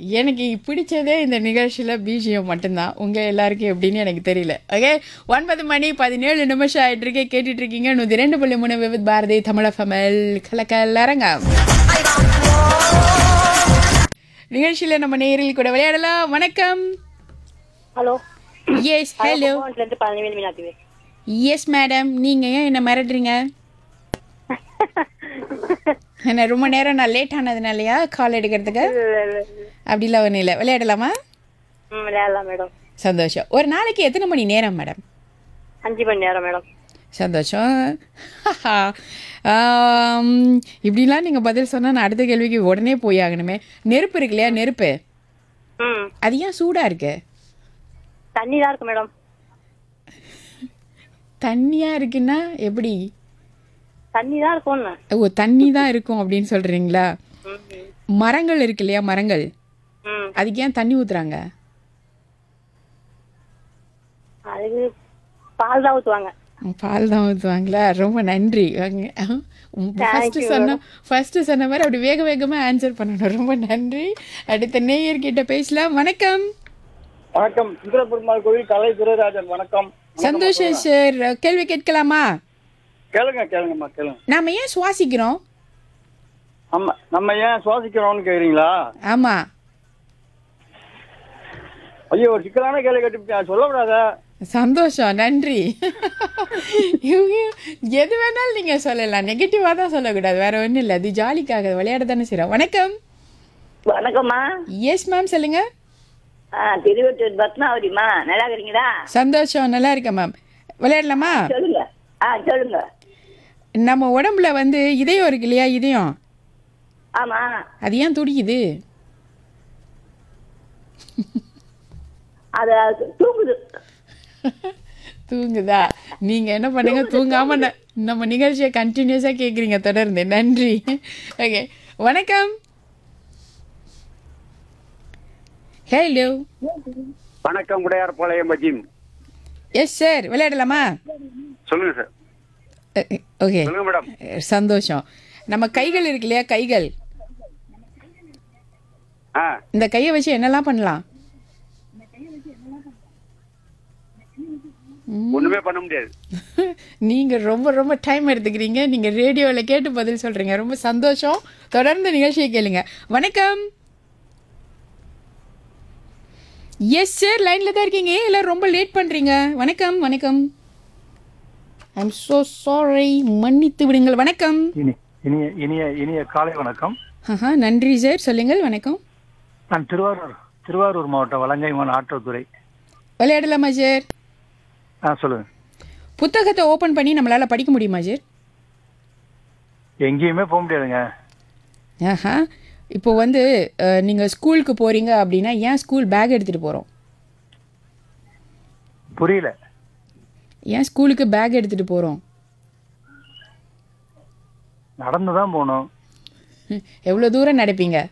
எனக்கு பிடிச்சதே இந்த நிகழ்ச்சியில் பிஜிஎம் மட்டும்தான் உங்கள் எல்லாருக்கும் எப்படின்னு எனக்கு தெரியல ஓகே ஒன்பது மணி பதினேழு நிமிஷம் ஆயிட்டு இருக்கே கேட்டுட்டு இருக்கீங்க நூற்றி ரெண்டு புள்ளி மூணு விவித் பாரதி தமிழ ஃபமல் கலக்கலரங்க நிகழ்ச்சியில் நம்ம நேரில் கூட விளையாடலாம் வணக்கம் ஹலோ எஸ் ஹலோ கும்பகோணத்துல இருந்து பழனிவேல் மீனாட்சி எஸ் மேடம் நீங்கள் ஏன் என்ன மிரட்டுறீங்க என்ன ரொம்ப நேரம் நான் லேட் ஆனதுனாலயா கால் எடுக்கிறதுக்கு அப்படிலாம் ஒன்றும் இல்லை விளையாடலாமா ம் விளையாடலாம் மேடம் சந்தோஷம் ஒரு நாளைக்கு எத்தனை மணி நேரம் மேடம் அஞ்சு மணி நேரம் மேடம் சந்தோஷம் ஆம், இப்படிலாம் நீங்கள் பதில் சொன்னால் நான் அடுத்த கேள்விக்கு உடனே போய் ஆகணுமே நெருப்பு இருக்கு இல்லையா நெருப்பு ம் அது ஏன் சூடாக இருக்கு தண்ணி தான் இருக்கு மேடம் தண்ணியாக இருக்குன்னா எப்படி தண்ணி தான் இருக்கும்னு ஓ தண்ணி தான் இருக்கும் அப்படின்னு சொல்கிறீங்களா ம் மரங்கள் இருக்கு இல்லையா மரங்கள் ம் அதுக்கு ஏன் தண்ணி ஊற்றுறாங்க அதுக்கு பால் தான் ஊற்றுவாங்க பால் தான் ஊற்றுவாங்களா ரொம்ப நன்றி ஃபஸ்ட்டு சொன்ன ஃபஸ்ட்டு சொன்ன மாதிரி அப்படி வேக வேகமாக ஆன்சர் பண்ணணும் ரொம்ப நன்றி அடுத்த நேயர்கிட்ட பேசலாம் வணக்கம் வணக்கம் சுந்தரபெருமாள் கோவில் கலை துரைராஜன் வணக்கம் சந்தோஷம் சார் கேள்வி கேட்கலாமா கேளுங்க கேளுங்கம்மா கேளுங்க நாம ஏன் சுவாசிக்கிறோம் நம்ம நம்ம ஏன் சுவாசிக்கிறோம்னு கேக்குறீங்களா ஆமாம் ஐயோ ஒரு சிக்கலான கேள்வி கேட்டு சொல்லக்கூடாத சந்தோஷம் நன்றி இவங்க எது வேணாலும் நீங்கள் சொல்லலாம் நெகட்டிவாக தான் சொல்லக்கூடாது வேற ஒன்றும் இல்லை அது ஜாலிக்காக விளையாட தானே செய்கிறோம் வணக்கம் வணக்கம்மா எஸ் மேம் சொல்லுங்கள் ஆ திருவட்டூர் பத்மாவதிம்மா நல்லா இருக்கிறீங்களா சந்தோஷம் நல்லா இருக்கேன் மேம் விளையாடலாமா சொல்லுங்க ஆ சொல்லுங்க நம்ம உடம்புல வந்து இதயம் இருக்கு இல்லையா இதயம் ஆமா அது ஏன் துடிக்குது அது தூங்குது தூங்குதா நீங்க என்ன பண்ணுங்க தூங்காம ந- நம்ம நிகழ்ச்சியை கண்டினியூஸா கேக்குறீங்க தொடர்ந்து நன்றி ஓகே வணக்கம் ஹலோ வணக்கம் உடையார் பாளையம் பஜிம் எஸ் சார் விளையாடலாமா சொல்லுங்க சார் ஓகே சொல்லுங்க மேடம் சந்தோஷம் நம்ம கைகள் இருக்கு இல்லையா கைகள் ஆ இந்த கையை வச்சு என்னெல்லாம் பண்ணலாம் ஒண்ணுமே பண்ண முடியாது நீங்க ரொம்ப ரொம்ப டைம் எடுத்துக்கிறீங்க நீங்க ரேடியோவில் கேட்டு பதில் சொல்றீங்க ரொம்ப சந்தோஷம் தொடர்ந்து நிகழ்ச்சியை கேளுங்க வணக்கம் எஸ் சார் லைன்ல தான் இருக்கீங்க ஏன் எல்லாரும் ரொம்ப லேட் பண்றீங்க வணக்கம் வணக்கம் ஐம் so சாரி மன்னித்து விடுங்கள் வணக்கம் இனி இனிய இனிய இனிய காலை வணக்கம் ஆஹா நன்றி சார் சொல்லுங்கள் வணக்கம் நான் திருவாரூர் திருவாரூர் மாவட்டம் வலங்கைமான் ஆற்றோத்துறை விளையாடலாமா சார் ஆ சொல்லுங்க புத்தகத்தை ஓப்பன் பண்ணி நம்மளால படிக்க முடியுமா சார் எங்கேயுமே போக முடியாதுங்க ஆஹா இப்போ வந்து அஹ், நீங்க ஸ்கூலுக்கு போறீங்க அப்படின்னா ஏன் ஸ்கூல் பேக் எடுத்துட்டு போறோம் புரியல ஏன் ஸ்கூலுக்கு பேக் எடுத்துட்டு போறோம் நடந்து தான் போகணும் எவ்வளோ தூரம் நடப்பீங்க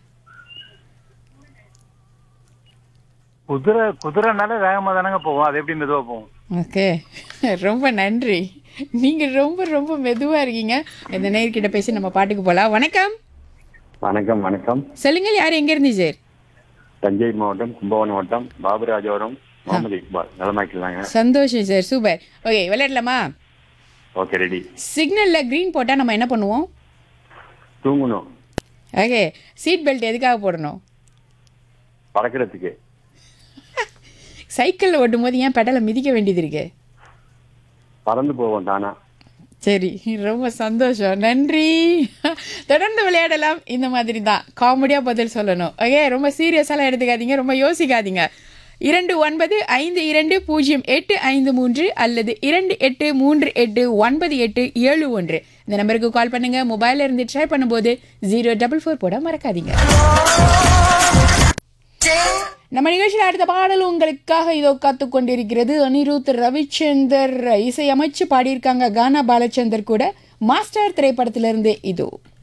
குதிரை குதிரைனால வேகமாக தானங்க போவோம் அது எப்படி மெதுவாக போவோம் ஓகே ரொம்ப நன்றி நீங்கள் ரொம்ப ரொம்ப மெதுவாக இருக்கீங்க இந்த நேர்கிட்ட பேசி நம்ம பாட்டுக்கு போகலாம் வணக்கம் வணக்கம் வணக்கம் சொல்லுங்கள் யார் எங்கேருந்து சார் தஞ்சை மாவட்டம் கும்பகோணம் மாவட்டம் பாபுராஜபுரம் முகமது இக்பால் நலமாக்கலாங்க சந்தோஷம் சார் சூப்பர் ஓகே விளையாடலாமா ஓகே ரெடி சிக்னலில் க்ரீன் போட்டால் நம்ம என்ன பண்ணுவோம் தூங்கணும் ஓகே சீட் பெல்ட் எதுக்காக போடணும் பறக்கிறதுக்கு சைக்கிளில் ஓட்டும் போது ஏன் பெடலை மிதிக்க வேண்டியது இருக்கு பறந்து போவோம் தானா சரி ரொம்ப சந்தோஷம் நன்றி தொடர்ந்து விளையாடலாம் இந்த மாதிரி தான் காமெடியாக பதில் சொல்லணும் ஓகே ரொம்ப சீரியஸாலாம் எடுத்துக்காதீங்க ரொம்ப யோசிக்காதீங்க இரண்டு ஒன்பது ஐந்து இரண்டு பூஜ்ஜியம் எட்டு ஐந்து மூன்று அல்லது இரண்டு எட்டு மூன்று எட்டு ஒன்பது எட்டு ஏழு ஒன்று இந்த நம்பருக்கு கால் பண்ணுங்க மொபைல்ல இருந்து ட்ரை பண்ணும்போது ஜீரோ டபுள் ஃபோர் போட மறக்காதீங்க நம்ம நிகழ்ச்சியில் அடுத்த பாடல் உங்களுக்காக இதோ காத்து கொண்டிருக்கிறது அனிருத் ரவிச்சந்தர் இசையமைச்சு பாடியிருக்காங்க கானா பாலச்சந்தர் கூட மாஸ்டர் திரைப்படத்திலிருந்து இதோ